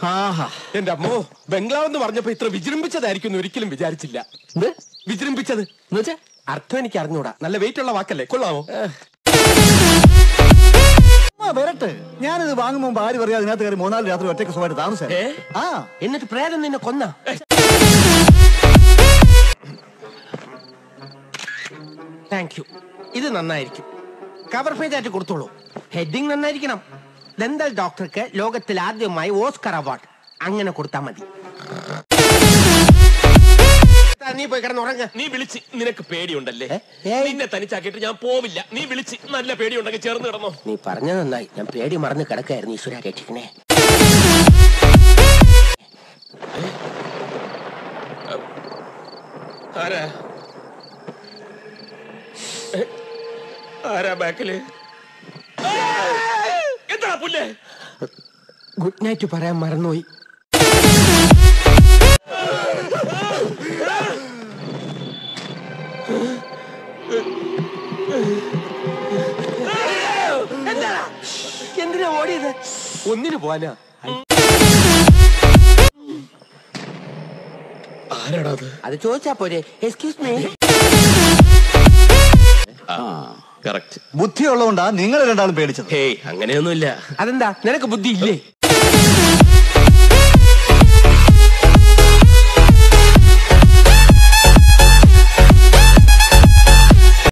ആഹാ എന്റെ അമ്മോ ബംഗ്ലാവ് എന്ന് പറഞ്ഞപ്പോ ഇത്ര വിജൃംഭിച്ചതായിരിക്കും എന്ന് ഒരിക്കലും വിചാരിച്ചില്ല എന്ത് വിജൃംഭിച്ചത് എന്നുവെച്ചാ അർത്ഥം എനിക്ക് അറിഞ്ഞൂടാ നല്ല വെയിറ്റ് ഉള്ള വാക്കല്ലേ കൊള്ളാമോ ആ, വരട്ടെ ഞാനിത് വാങ്ങുമ്പോ ഭാര്യ പറയാ അതിനകത്ത് കയറി മൂന്നാല് രാത്രി ഒറ്റയ്ക്ക് സുഖമായിട്ട് താമസം ഏ? ആ എന്നിട്ട് പ്രേതം നിന്നെ കൊന്ന താങ്ക് യു ഇത് നന്നായിരിക്കും കവർ പേജ് ആയിട്ട് കൊടുത്തോളൂ ഹെഡിങ് നന്നായിരിക്കണം ദന്തൽ ഡോക്ടർക്ക് ലോകത്തിൽ ആദ്യമായി ഓസ്കർ അവാർഡ് അങ്ങനെ കൊടുത്താ മതി നീ പോയി കിടന്നുറങ്ങ നീ വിളിച്ച് നിനക്ക് പേടിയുണ്ടല്ലേ ഏ? ഏയ്. നിന്നെ തനിച്ചാക്കിയിട്ട് ഞാൻ പോവില്ല നീ വിളിച്ച് നല്ല പേടിയുണ്ടെങ്കിൽ ചേർന്ന് കിടന്നോ നീ പറഞ്ഞ നന്നായി ഞാൻ പേടി മറന്ന് കിടക്കായിരുന്നു ഈശ്വര രക്ഷിക്കണേ ആരാ ഏ? ആരാ ബാക്കില് എന്താ പുല്ലേ ഗുഡ് നൈറ്റ് പറയാൻ മറന്നുപോയി എന്താടാ? എന്തിനാ ഓടിയത് ഒന്നിനു പോവാനാ ആരാടാ അത് അത് ചോദിച്ചാ പോരെ എക്സ്ക്യൂസ് മീ കറക്റ്റ് ബുദ്ധിയുള്ളതുകൊണ്ടാ നിങ്ങൾ രണ്ടാളും പേടിച്ചത് ഹേയ് അങ്ങനെയൊന്നുമില്ല അതെന്താ നിനക്ക് ബുദ്ധി ഇല്ലേ